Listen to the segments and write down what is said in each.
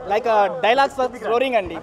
Like dialogues roaring అండి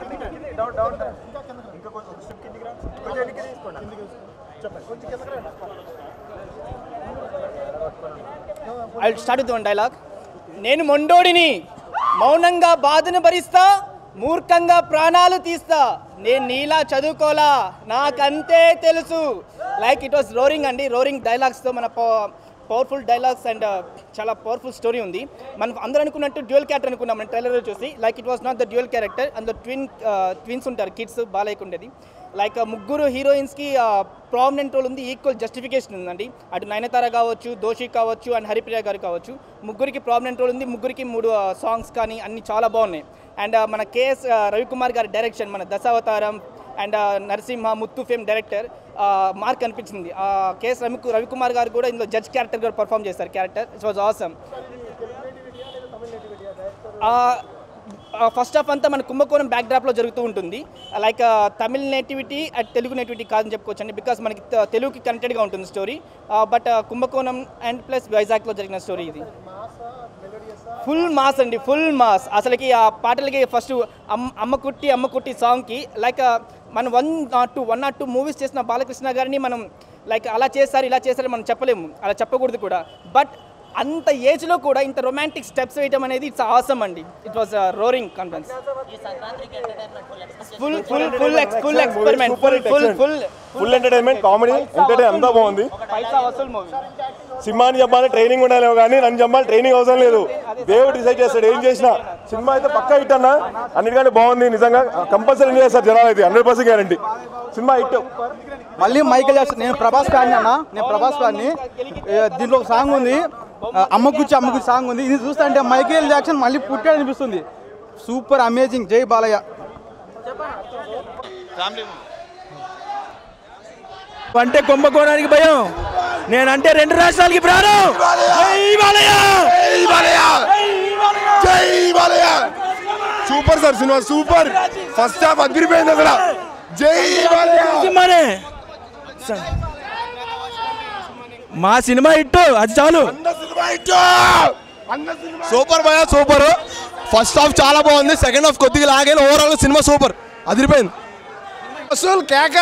I start with one dialogue నేను మొండోడిని మౌనంగా బాధను భరిస్తా మూర్ఖంగా ప్రాణాలు తీస్తా నేను నీలా చదువుకోలా నాకంతే తెలుసు లైక్ ఇట్ వాస్ రోరింగ్ అండి రోరింగ్ డైలాగ్స్తో మన పవర్ఫుల్ డైలాగ్స్ అండ్ చాలా పవర్ఫుల్ స్టోరీ ఉంది మనం అందరూ అనుకున్నట్టు డ్యూయల్ క్యారెక్టర్ అనుకున్నాం మన ట్రైలర్ చూసి like it was not the dual character and twin twins ఉంటారు కిడ్స్ బాలయ్య ఉండేది లైక్ ముగ్గురు హీరోయిన్స్కి ప్రామినెంట్ రోల్ ఉంది ఈక్వల్ జస్టిఫికేషన్ ఉందండి అటు నయనతార కావచ్చు దోషి కావచ్చు అండ్ హరిప్రియ గారు కావచ్చు ముగ్గురికి ప్రామినెంట్ రోల్ ఉంది ముగ్గురికి మూడు సాంగ్స్ కానీ అన్ని చాలా బాగున్నాయి అండ్ మన కేఎస్ రవికుమార్ గారి డైరెక్షన్ మన Dasavatharam and Narasimha Muthu fame director mark అనిపించింది కేఎస్ రవి రవికుమార్ గారు కూడా ఇందులో జడ్జ్ క్యారెక్టర్ కూడా పర్ఫామ్ చేస్తారు character it's was awesome first half అంతా మన కుంభకోణం బ్యాక్ డ్రాప్లో జరుగుతూ ఉంటుంది like Tamil nativity and Telugu nativity కాదని చెప్పుకోవచ్చు అండి బికాస్ మనకి తె- తెలుగుకి కనెక్టెడ్గా ఉంటుంది story but Kumbakonam and plus వైజాగ్లో జరిగిన స్టోరీ ఇది ఫుల్ మాస్ అండి ఫుల్ మాస్ అసలుకి ఆ పాటలకి ఫస్ట్ అమ్మ అమ్మ కుట్టి అమ్మ కుట్టి సాంగ్కి లైక్ మనం one not two one not two movies చేసిన బాలకృష్ణ గారిని మనం లైక్ అలా చేస్తారు ఇలా చేస్తారు మనం చెప్పలేము అలా చెప్పకూడదు కూడా బట్ అంత ఏజ్లో కూడా ఇంత రొమాంటిక్ స్టెప్స్ వేయడం అనేది ఇట్స్ ఆసమ్ అండి it was roaring conference full full full full experiment full full full full entertainment comedy entertain అంతా బాగుంది పైసా వసూల్ మూవీ సినిమాని చెప్పాలి ట్రైనింగ్ ఉండాలేమో కానీ నన్ను చెప్పాలి ట్రైనింగ్ అవసరం లేదు దేవుడు డిసైడ్ చేస్తాడు ఏం చేసినా సినిమా అయితే పక్కా హిట్ అన్న అన్నిటికంటే బాగుంది నిజంగా కంపల్సరీ ఎంజాయ్ చేస్తారు జనాలు అయితే hundred percent guarantee cinema hit మళ్ళీ మైకేల్ జాక్సన్ నేను ప్రభాస్ ఫ్యాన్ అన్న నేను ప్రభాస్ ఫ్యాన్ని ఏ, దీంట్లో ఒక సాంగ్ ఉంది ఆ, అమ్మ గుచ్చి అమ్మ గుచ్చి సాంగ్ ఉంది ఇది చూస్తుంటే మైకేల్ జాక్సన్ మళ్ళీ పుట్టాడు అనిపిస్తుంది సూపర్ అమేజింగ్ జై బాలయ్య అంటే కుంభకోణానికి భయం నేనంటే రెండు రాష్ట్రాలకి ప్రాణం జై బాలయ్య! జై Balayya super sir cinema super first half అదిరిపోయింది అసలు జై బాలయ్య సినిమానే స- మా సినిమా ఇట్టు అది చాలు సూపర్ భయ సూపర్ ఫస్ట్ హాఫ్ చాలా బాగుంది సెకండ్ హాఫ్ కొద్దిగా లాగే ఓవరాల్ సినిమా సూపర్ అదిరిపోయింది అసలు కేక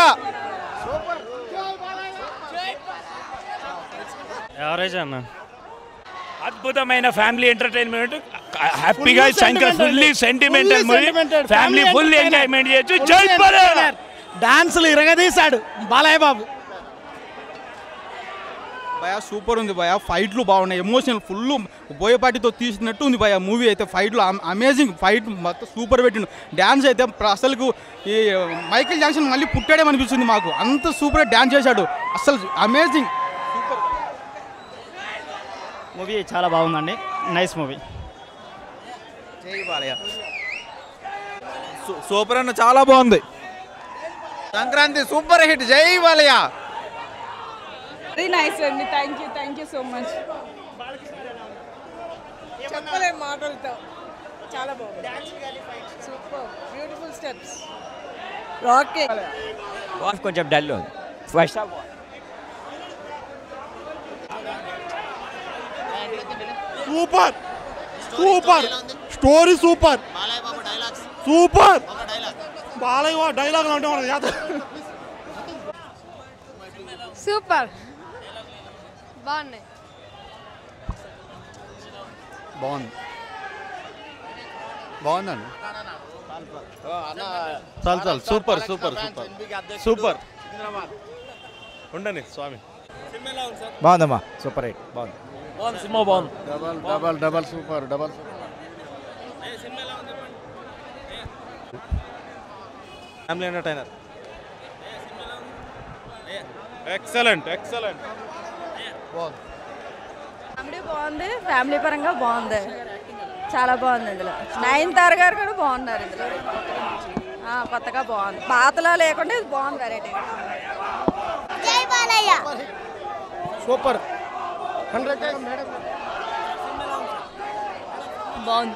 ఎవరేజ్ అన్న అద్భుతమైన ఫ్యామిలీ ఎంటర్టైన్మెంట్ హ్యాపీగా Shankar fully sentimental movie family full enjoyment చేయొచ్చు జై బాలయ్య డాన్సులు ఇరగదీశాడు బాలయ్య బాబు భయ సూపర్ ఉంది భయ ఫైట్లు బాగున్నాయి ఎమోషనల్ ఫుల్ బోయపాటితో తీసినట్టు ఉంది భయ మూవీ అయితే ఫైట్లు అమేజింగ్ ఫైట్ మొత్తం సూపర్ పెట్టిండు డ్యాన్స్ అయితే ప్ర- అసలుకు ఈ మైకేల్ జాక్సన్ మళ్ళీ పుట్టాడేమనిపిస్తుంది మాకు అంత సూపర్ డ్యాన్స్ చేశాడు అసలు అమేజింగ్ మూవీ చాలా బాగుందండి నైస్ మూవీ జై బాలయ్య సూపర్ అన్న చాలా బాగుంది సంక్రాంతి సూపర్ హిట్ జై బాలయ్య వెరీ నైస్ అండి thank you thank you so much చెప్పలేం మాటలతో చాలా బాగుంది సూపర్ బ్యూటిఫుల్ స్టెప్స్ రాకెట్ కొంచెం డల్ ఉంది first super super story super super Balayya dialogue అంటే మన చేత సూపర్ బాగున్నాయి బాగుంది బాగుందండి చాలు చాలు సూపర్ సూపర్ సూపర్ సూపర్ ఉండండి స్వామి బాగుందమ్మా సూపర్ హిట్ బాగుంది సినిమా బాగుంది double double double super double family entertainer excellent excellent comedy బాగుంది ఫ్యామిలీ పరంగా బాగుంది చాలా బాగుంది ఇందులో నైన్ తార గారు కూడా బాగున్నారు ఇందులో ఆ, కొత్తగా బాగుంది పాతలో లేకుండా ఇది బాగుంది వెరైటీ సూపర్ బాగుంది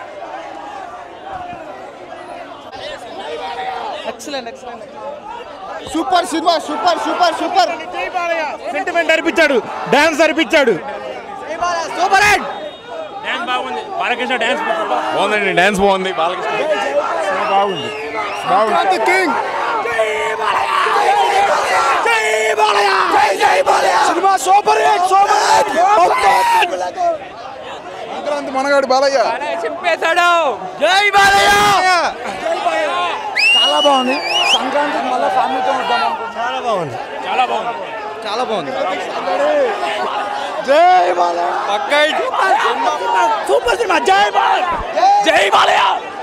super cinema super super super sentiment అనిపించాడు డాన్స్ అనిపించాడు సూపర్ హిట్ బాగుంది బాలకృష్ణ డ్యాన్స్ బాగుందండి డ్యాన్స్ బాగుంది బాలకృష్ణ బాగుంది బాగుంది king cinema super hit super Sankranti మనగాడు బాలయ్య చింపేశాడు జై బాలయ్య చాలా బాగుంది సంక్రాంతి మళ్ళీ ఫ్యామిలీతో వద్దాం చాలా బాగుంది చాలా బాగుంది చాలా బాగుంది జై బాలయ్య సూపర్ సినిమా జై బాల జై Balayya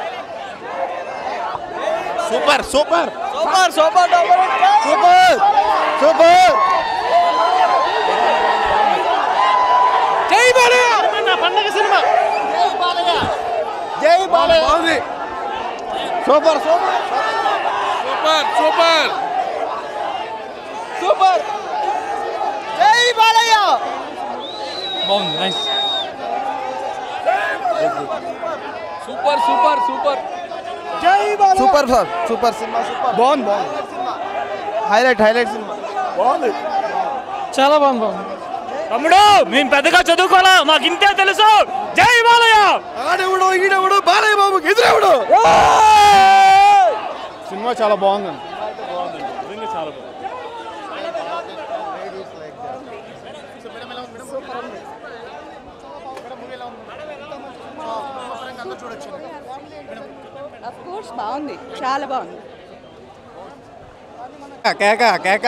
super super super super super super జై బాలయ్య పండగ సినిమా జై బాలయ్య బాగుంది super super super super super జై బాలయ్య బాగుంది నైస్ సూపర్ సూపర్ సూపర్ జై Balayya super sir super cinema super బాగుంది బాగుంది హైలైట్ హైలైట్ సినిమా బాగుంది చాలా బాగుంది బాగుంది తమ్ముడు మేము పెద్దగా చదువుకోవాలా మాకు ఇంతే తెలుసు జై బాలయ్య ఆడెవడు ఈడెవడు బాలయ్య బాబుకి ఎదురెవడు సినిమా చాలా బాగుందండి అఫ్ కోర్స్ బాగుంది చాలా బాగుంది కేక కేక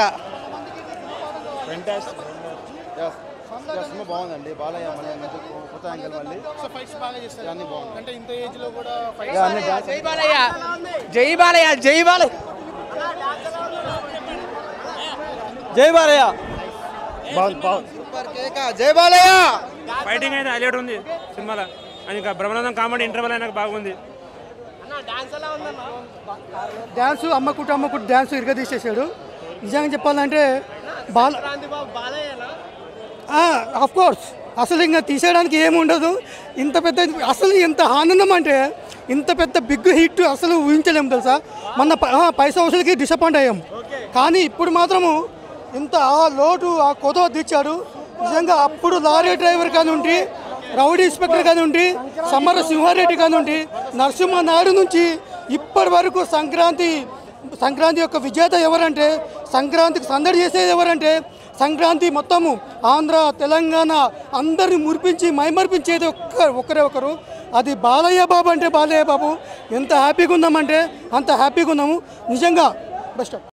సినిమా బాగుందండి బాలయ్య మళ్ళీ అన్నట్టు కొత్త యాంగిల్ మళ్ళీ ఫైట్స్ బాగా చేస్తారు అన్ని బాగుంది అంటే ఇంత ఏజ్ లో కూడా జై బాలయ్య జై బాలయ్య జై బాలయ్య జై బాలయ్య బాగుంది బాగుంది సూపర్ కేక జై బాలయ్య ఫైటింగ్ అయితే హైలైట్ ఉంది సినిమాలో అది ఇంకా బ్రహ్మానందం కామెడీ ఇంటర్వల్ అయినా బాగుంది డ్యాన్స్ అమ్మకుట్టు అమ్మకుట్టు డ్యాన్స్ ఇరగ తీసేసాడు నిజంగా చెప్పాలంటే బాల ఆఫ్ కోర్స్ అసలు ఇంకా తీసేయడానికి ఏమి ఉండదు ఇంత పెద్ద అసలు ఎంత ఆనందం అంటే ఇంత పెద్ద బిగ్ హిట్ అసలు ఊహించలేము తెలుసా మొన్న ప- ఆ, పైసా వసూలుకి డిసప్పాయింట్ అయ్యాం కానీ ఇప్పుడు మాత్రము ఇంత ఆ లోటు ఆ కొదవ తెచ్చాడు నిజంగా అప్పుడు లారీ డ్రైవర్ కానివ్వండి రౌడీ ఇన్స్పెక్టర్ కానివ్వండి సమర సింహారెడ్డి కానివ్వండి నరసింహ నాయుడు నుంచి ఇప్పటి వరకు సంక్రాంతి సంక్రాంతి యొక్క విజేత ఎవరంటే సంక్రాంతికి సందడి చేసేది ఎవరంటే సంక్రాంతి మొత్తము ఆంధ్ర తెలంగాణ అందరిని మురిపించి మైమర్పించేది ఒక్క ఒకరే ఒకరు అది బాలయ్య బాబు అంటే బాలయ్య బాబు ఎంత హ్యాపీగా ఉన్నామంటే అంత హ్యాపీగా ఉన్నాము నిజంగా బెస్ట్